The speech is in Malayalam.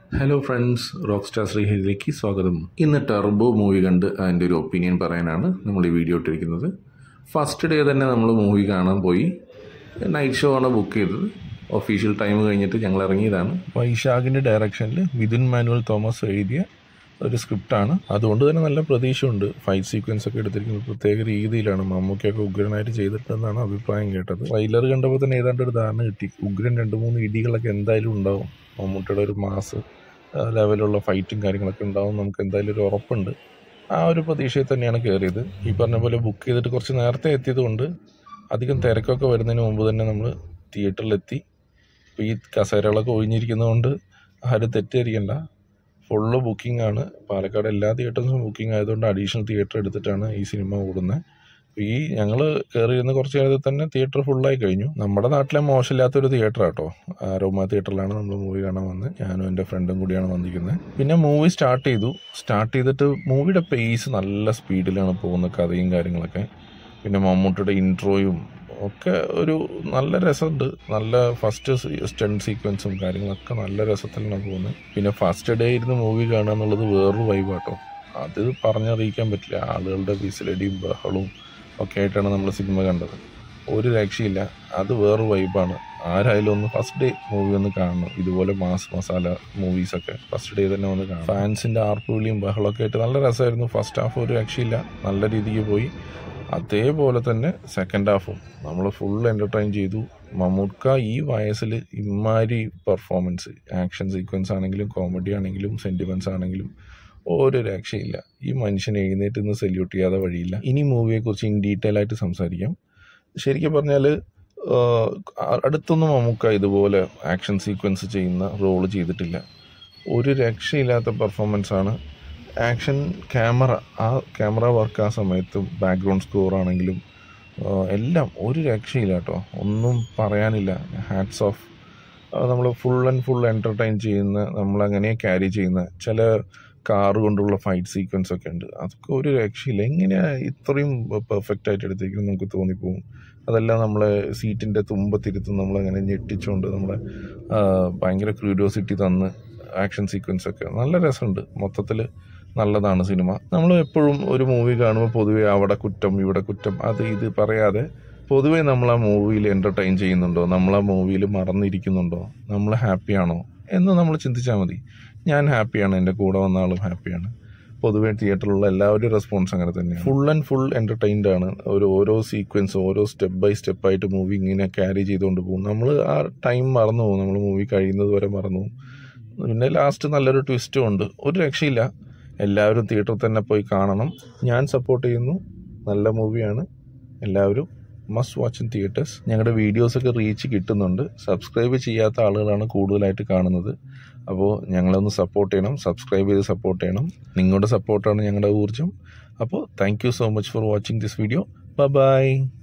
ഹലോ ഫ്രണ്ട്സ് റോക്ക് സ്റ്റാർ ശ്രീഹരിയിലേക്ക് സ്വാഗതം ഇന്ന് ടർബോ മൂവി കണ്ട് അതിൻ്റെ ഒരു ഒപ്പീനിയൻ പറയാനാണ് നമ്മൾ ഈ വീഡിയോ ഇട്ടിരിക്കുന്നത് ഫസ്റ്റ് ഡേ തന്നെ നമ്മൾ മൂവി കാണാൻ പോയി നൈറ്റ് ഷോ ആണ് ബുക്ക് ചെയ്തത് ഒഫീഷ്യൽ ടൈം കഴിഞ്ഞിട്ട് ഞങ്ങൾ ഇറങ്ങിയതാണ് വൈശാഖിൻ്റെ ഡയറക്ഷനിൽ വിതുൻ മാനുവൽ തോമസ് എഴുതിയ ഒരു സ്ക്രിപ്റ്റാണ് അതുകൊണ്ട് തന്നെ നല്ല പ്രതീക്ഷയുണ്ട് ഫൈറ്റ് സീക്വൻസ് ഒക്കെ എടുത്തിരിക്കുന്നത് പ്രത്യേക രീതിയിലാണ് മമ്മൂക്കൊക്കെ ഉഗ്രനായിട്ട് ചെയ്തിട്ടുണ്ടെന്നാണ് അഭിപ്രായം കേട്ടത് ട്രെയിലർ കണ്ടപ്പോൾ തന്നെ ഏതാണ്ട് ഒരു ധാരണ കിട്ടി ഉഗ്രൻ രണ്ട് മൂന്ന് ഇടികളൊക്കെ എന്തായാലും ഉണ്ടാവും മമ്മൂട്ടിയുടെ ഒരു മാസ് ലെവലുള്ള ഫൈറ്റും കാര്യങ്ങളൊക്കെ ഉണ്ടാവും നമുക്ക് എന്തായാലും ഒരു ഉറപ്പുണ്ട് ആ ഒരു പ്രതീക്ഷയിൽ തന്നെയാണ് കയറിയത് ഈ പറഞ്ഞ പോലെ ബുക്ക് ചെയ്തിട്ട് കുറച്ച് നേരത്തെ എത്തിയത് കൊണ്ട് അധികം തിരക്കൊക്കെ വരുന്നതിന് മുമ്പ് തന്നെ നമ്മൾ തിയേറ്ററിലെത്തി ഇപ്പോൾ ഈ കസേരകളൊക്കെ ഒഴിഞ്ഞിരിക്കുന്നതുകൊണ്ട് ആരും തെറ്റിദ്ധരിക്കണ്ട ഫുള്ള് ബുക്കിംഗ് ആണ് പാലക്കാട് എല്ലാ തിയേറ്റേഴ്സും ബുക്കിംഗ് ആയതുകൊണ്ട് അഡീഷണൽ തിയേറ്റർ എടുത്തിട്ടാണ് ഈ സിനിമ ഓടുന്നത് ഈ ഞങ്ങൾ കയറിയിരുന്ന കുറച്ച് നേരത്തിൽ തന്നെ തിയേറ്റർ ഫുള്ളായി കഴിഞ്ഞു നമ്മുടെ നാട്ടിലെ മോശമില്ലാത്തൊരു തിയേറ്റർ ആട്ടോ ആരോമ തിയേറ്ററിലാണ് നമ്മൾ മൂവി കാണാൻ വന്നത് ഞാനും എൻ്റെ ഫ്രണ്ടും കൂടിയാണ് വന്നിരിക്കുന്നത് പിന്നെ മൂവി സ്റ്റാർട്ട് ചെയ്തു സ്റ്റാർട്ട് ചെയ്തിട്ട് മൂവിയുടെ പേസ് നല്ല സ്പീഡിലാണ് പോകുന്നത് കഥയും കാര്യങ്ങളൊക്കെ പിന്നെ മമ്മൂട്ടിയുടെ ഇൻട്രോയും ഒക്കെ ഒരു നല്ല രസമുണ്ട് നല്ല ഫസ്റ്റ് സ്റ്റണ്ട് സീക്വൻസും കാര്യങ്ങളൊക്കെ നല്ല രസത്തിലാണ് പോകുന്നത് പിന്നെ ഫസ്റ്റ് ഡേ ഇരുന്ന് മൂവി കാണുക എന്നുള്ളത് വേറൊരു വൈബാട്ടോ അത് പറഞ്ഞറിയിക്കാൻ പറ്റില്ല ആളുകളുടെ വിസിലടിയും ബഹളവും ഒക്കെ ആയിട്ടാണ് നമ്മൾ സിനിമ കണ്ടത് ഒരു രക്ഷയില്ല അത് വേറൊരു വൈബാണ് ആരായാലും ഒന്ന് ഫസ്റ്റ് ഡേ മൂവി ഒന്ന് കാണണം ഇതുപോലെ മാസ് മസാല മൂവീസൊക്കെ ഫസ്റ്റ് ഡേ തന്നെ വന്ന് കാണണം ഫാൻസിൻ്റെ ആർപ്പുവിളിയും ബഹളമൊക്കെ ആയിട്ട് നല്ല രസമായിരുന്നു ഫസ്റ്റ് ഹാഫ് ഒരു രക്ഷയില്ല നല്ല രീതിക്ക് പോയി അതേപോലെ തന്നെ സെക്കൻഡ് ഹാഫും നമ്മൾ ഫുൾ എൻ്റർടൈൻ ചെയ്തു മമ്മൂക്ക ഈ വയസ്സിൽ ഇമാരി പെർഫോമൻസ് ആക്ഷൻ സീക്വൻസ് ആണെങ്കിലും കോമഡി ആണെങ്കിലും സെൻറ്റിമെൻറ്റ്സ് ആണെങ്കിലും ഒരു രക്ഷയില്ല ഈ മനുഷ്യനെ എഴുന്നേറ്റ് നിന്ന് സല്യൂട്ട് ചെയ്യാതെ വഴിയില്ല ഇനി മൂവിയെക്കുറിച്ച് ഇൻ ഡീറ്റെയിൽ ആയിട്ട് സംസാരിക്കാം ശരിക്കും പറഞ്ഞാൽ അടുത്തൊന്നും മമ്മൂക്ക ഇതുപോലെ ആക്ഷൻ സീക്വൻസ് ചെയ്യുന്ന റോള് ചെയ്തിട്ടില്ല ഒരു രക്ഷയില്ലാത്ത പെർഫോമൻസ് ആണ് ആക്ഷൻ ക്യാമറ ആ ക്യാമറ വർക്ക് ആ സമയത്തും ബാക്ക്ഗ്രൗണ്ട് സ്കോർ ആണെങ്കിലും എല്ലാം ഒരു രക്ഷയില്ല കേട്ടോ ഒന്നും പറയാനില്ല ഹാറ്റ്സ് ഓഫ് നമ്മൾ ഫുൾ ആൻഡ് ഫുൾ എൻ്റർടൈൻ ചെയ്യുന്ന നമ്മളങ്ങനെ ക്യാരി ചെയ്യുന്ന ചില കാർ കൊണ്ടുള്ള ഫൈറ്റ് സീക്വൻസ് ഒക്കെ ഉണ്ട് അതൊക്കെ ഒരു രക്ഷയില്ല എങ്ങനെയാണ് ഇത്രയും പെർഫെക്റ്റ് ആയിട്ട് എടുത്തിരിക്കുന്നത് നമുക്ക് തോന്നിപ്പോവും അതെല്ലാം നമ്മളെ സീറ്റിൻ്റെ തുമ്പത്തിരുത്ത് നമ്മളങ്ങനെ ഞെട്ടിച്ചുകൊണ്ട് നമ്മളെ ഭയങ്കര ക്യൂരിയോസിറ്റി തന്ന് ആക്ഷൻ സീക്വൻസ് ഒക്കെ നല്ല രസമുണ്ട് മൊത്തത്തിൽ നല്ലതാണ് സിനിമ നമ്മൾ എപ്പോഴും ഒരു മൂവി കാണുമ്പോൾ പൊതുവെ അവിടെ കുറ്റം ഇവിടെ കുറ്റം അത് ഇത് പറയാതെ പൊതുവേ നമ്മൾ ആ മൂവിയിൽ എൻ്റർടൈൻ ചെയ്യുന്നുണ്ടോ നമ്മൾ ആ മൂവിയിൽ മറന്നിരിക്കുന്നുണ്ടോ നമ്മൾ ഹാപ്പിയാണോ എന്ന് നമ്മൾ ചിന്തിച്ചാൽ മതി ഞാൻ ഹാപ്പിയാണ് എൻ്റെ കൂടെ വന്ന ആളും ഹാപ്പിയാണ് പൊതുവേ തിയേറ്ററിലുള്ള എല്ലാവരും റെസ്പോൺസ് അങ്ങനെ തന്നെയാണ് ഫുൾ ആൻഡ് ഫുൾ എൻ്റർടൈൻഡ് ആണ് ഒരു ഓരോ സീക്വൻസ് ഓരോ സ്റ്റെപ്പ് ബൈ സ്റ്റെപ്പ് ആയിട്ട് മൂവി ഇങ്ങനെ ക്യാരി ചെയ്തുകൊണ്ട് പോകും നമ്മൾ ആ ടൈം മറന്നു പോകും നമ്മൾ മൂവി കഴിയുന്നത് വരെ മറന്നു പോകും പിന്നെ ലാസ്റ്റ് നല്ലൊരു ട്വിസ്റ്റും ഉണ്ട് ഒരു രക്ഷയില്ല എല്ലാവരും തിയേറ്ററിൽ തന്നെ പോയി കാണണം ഞാൻ സപ്പോർട്ട് ചെയ്യുന്നു നല്ല മൂവിയാണ് എല്ലാവരും മസ്റ്റ് വാച്ച് ഇൻ തിയേറ്റേഴ്സ് ഞങ്ങളുടെ വീഡിയോസൊക്കെ റീച്ച് കിട്ടുന്നുണ്ട് സബ്സ്ക്രൈബ് ചെയ്യാത്ത ആളുകളാണ് കൂടുതലായിട്ട് കാണുന്നത് അപ്പോൾ ഞങ്ങളൊന്ന് സപ്പോർട്ട് ചെയ്യണം സബ്സ്ക്രൈബ് ചെയ്ത് സപ്പോർട്ട് ചെയ്യണം നിങ്ങളുടെ സപ്പോർട്ടാണ് ഞങ്ങളുടെ ഊർജ്ജം അപ്പോൾ thank you so much for watching this video by